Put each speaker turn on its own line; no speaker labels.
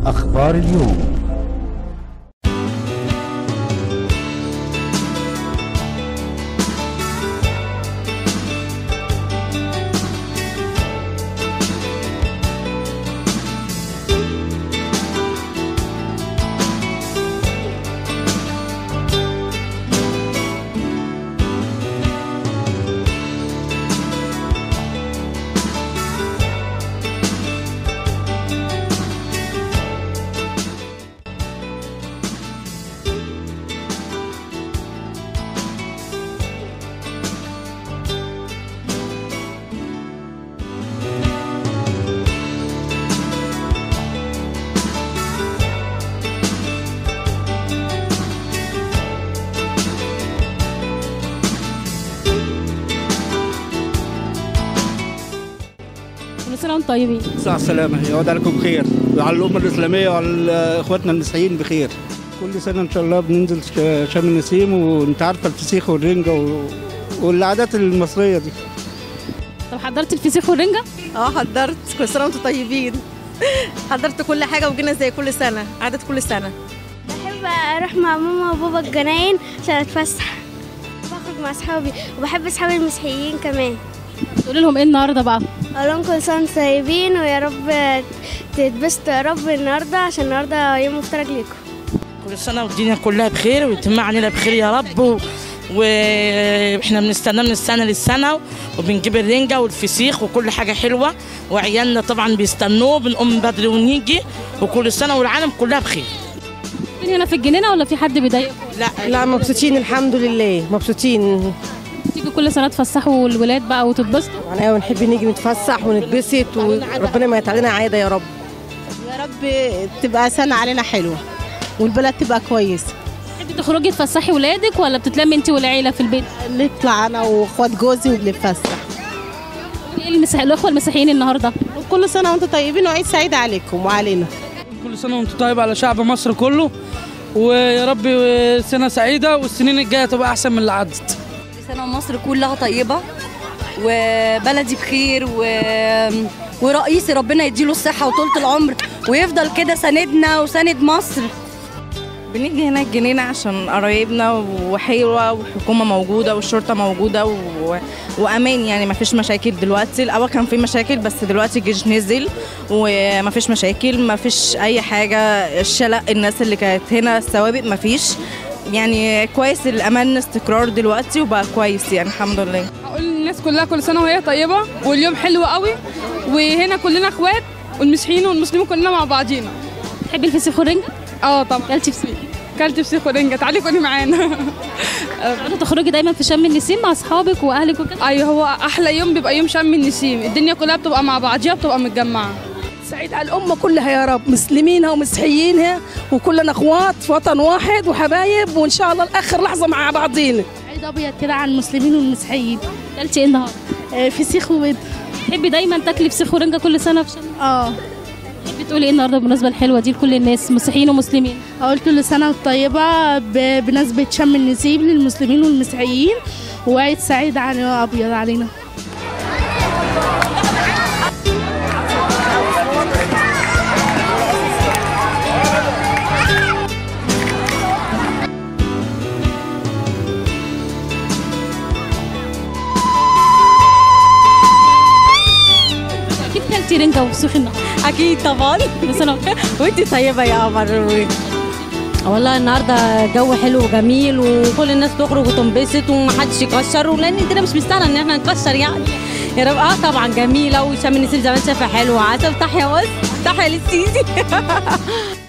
أخبار اليوم
كل سنه وانتم طيبين
صح السلامة يعود عليكم بخير وعلى الأمة الإسلامية وعلى إخواتنا المسيحيين بخير كل سنة إن شاء الله بننزل ش- شم النسيم وأنت عارفة الفسيخ والرنجة و... والعادات المصرية دي
طب حضرت الفسيخ والرنجه
اه حضرت كل سنه وانتم طيبين حضرت كل حاجه وجينا زي كل سنه عادة كل سنه
بحب اروح مع ماما وبابا الجناين عشان اتفسح بخرج مع اصحابي وبحب اصحابي المسيحيين كمان
تقول لهم ايه النهارده بقى
اقول لهم كل سنه وانتم طيبين ويا رب تتبسطوا يا رب النهارده عشان النهارده يوم مفترج ليكم
كل سنة والدنيا كلها بخير ويتم علينا بخير يا رب و... واحنا بنستناه من السنة للسنة وبنجيب الرنجة والفسيخ وكل حاجة حلوة وعيالنا طبعا بيستنوه بنقوم بدري ونيجي وكل سنة والعالم كلها بخير
فين هنا في الجنينه ولا في حد بيضايقكم
لا
لا مبسوطين الحمد لله مبسوطين
تيجوا كل سنه تفسحوا الولاد بقى وتتبسطوا
يعني ايوه بنحب نيجي نتفسح ونتبسط وربنا ما يتعلينا عاده يا رب
يا رب تبقى سنة علينا حلوة والبلد تبقى كويسة
تحبي تخرجي تفسحي ولادك ولا بتتلمي انت والعيله في البيت
نطلع أنا وأخوات جوزي وبنتفسح
ايه المسيح الاخوه المسيحيين النهارده
وكل سنة وأنتم طيبين وعيد سعيد عليكم وعلينا
كل سنة وانتم طيب على شعب مصر كله ويا رب سنة سعيدة والسنين الجاية تبقى أحسن من اللي عدت
سنة ومصر كلها طيبة وبلدي بخير و... ورئيسي ربنا يديله الصحة وطولة العمر ويفضل كده ساندنا وساند مصر
بنيجي هنا الجنينة عشان قرايبنا وحلوة والحكومة موجودة والشرطة موجودة و... وأمان يعني مفيش مشاكل دلوقتي الأول كان في مشاكل بس دلوقتي الجيش نزل ومفيش مشاكل مفيش أي حاجة الشلق الناس اللي كانت هنا السوابق مفيش يعني كويس الأمان استقرار دلوقتي وبقى كويس يعني الحمد لله
أقول للناس كلها كل سنة وهي طيبة واليوم حلو قوي وهنا كلنا اخوات والمسيحيين والمسلمين كلنا مع بعضينا
تحبي الفسيخ والرنجه
اه طبعا
كلتي فسيخ
كلت فسيخ ورنجة تعالي كوني معانا
بتقعدوا تخرجي دايما في شم النسيم مع اصحابك واهلك وكده
ايوه هو احلى يوم بيبقى يوم شم النسيم الدنيا كلها بتبقى مع بعضيها بتبقى متجمعه
سعيد على الأمة كلها يا رب مسلمينها ومسيحيينها وكلنا أخوات في وطن واحد وحبايب وإن شاء الله لآخر لحظة مع بعضينا
عيد ابيض كده على المسلمين والمسيحيين
كلتي ايه النهارده
فسيخ وبيض
تحبي دايما تاكلي فسيخ ورنجه كل سنه في شم
اه
تحبي تقولي ايه النهارده بالمناسبه الحلوه دي لكل الناس مسيحيين ومسلمين
اقول كل سنه وانتم طيبه ب- بمناسبه شم النسيم للمسلمين والمسيحيين وعيد سعيد على ابيض علينا
اكيد كلتي رنجه وفسيخ النهارده
اكيد طبعا
كل سنه وانتم
وانت طيبه يا قمر
والله النهارده جو حلو وجميل وكل الناس تخرج وتنبسط ومحدش يكشر ولان الدنيا مش مستاهله ان احنا نكشر يعني يا رب اه طبعا جميله وشم النسيم زي ما انت شايفه حلو وعسل تحيا مصر تحيا للسيسي